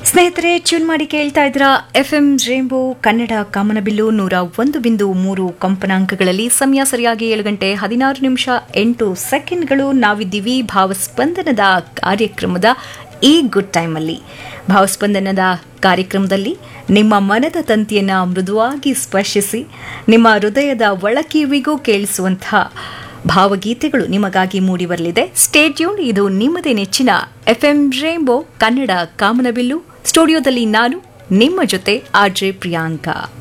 ಸ್ನೇಹಿತರೆ ಟ್ಯೂನ್ ಮಾಡಿ ಕೇಳ್ತಾ ಇದ್ರ ಎಫ್ ಎಂ ರೇಂಬೋ ಕನ್ನಡ ಕಾಮನಬಿಲ್ಲು ನೂರ ಒಂದು ಬಿಂದು ಮೂರು ಕಂಪನಾಂಕಗಳಲ್ಲಿ ಸಮಯ ಸರಿಯಾಗಿ ಏಳು ಗಂಟೆ ಹದಿನಾರು ನಿಮಿಷ ಎಂಟು ಸೆಕೆಂಡ್ಗಳು ನಾವಿದ್ದೀವಿ ಭಾವಸ್ಪಂದನದ ಕಾರ್ಯಕ್ರಮದ ಈ ಗುಡ್ ಟೈಮಲ್ಲಿ ಭಾವಸ್ಪಂದನದ ಕಾರ್ಯಕ್ರಮದಲ್ಲಿ ನಿಮ್ಮ ಮನದ ತಂತಿಯನ್ನು ಮೃದುವಾಗಿ ಸ್ಪರ್ಶಿಸಿ ನಿಮ್ಮ ಹೃದಯದ ಒಳಕಿವಿಗೂ ಕೇಳಿಸುವಂತಹ ಭಾವಗೀತೆಗಳು ನಿಮಗಾಗಿ ಮೂಡಿಬರಲಿದೆ ಸ್ಟೇಟ್ಯೂನ್ ಇದು ನಿಮ್ಮದೇ ನೆಚ್ಚಿನ ಎಫ್ ಎಂ ರೇಂಬೋ ಕನ್ನಡ ಕಾಮನಬಿಲ್ಲು ಸ್ಟುಡಿಯೋದಲ್ಲಿ ನಾನು ನಿಮ್ಮ ಜೊತೆ ಆರ್ಜೆ ಪ್ರಿಯಾಂಕಾ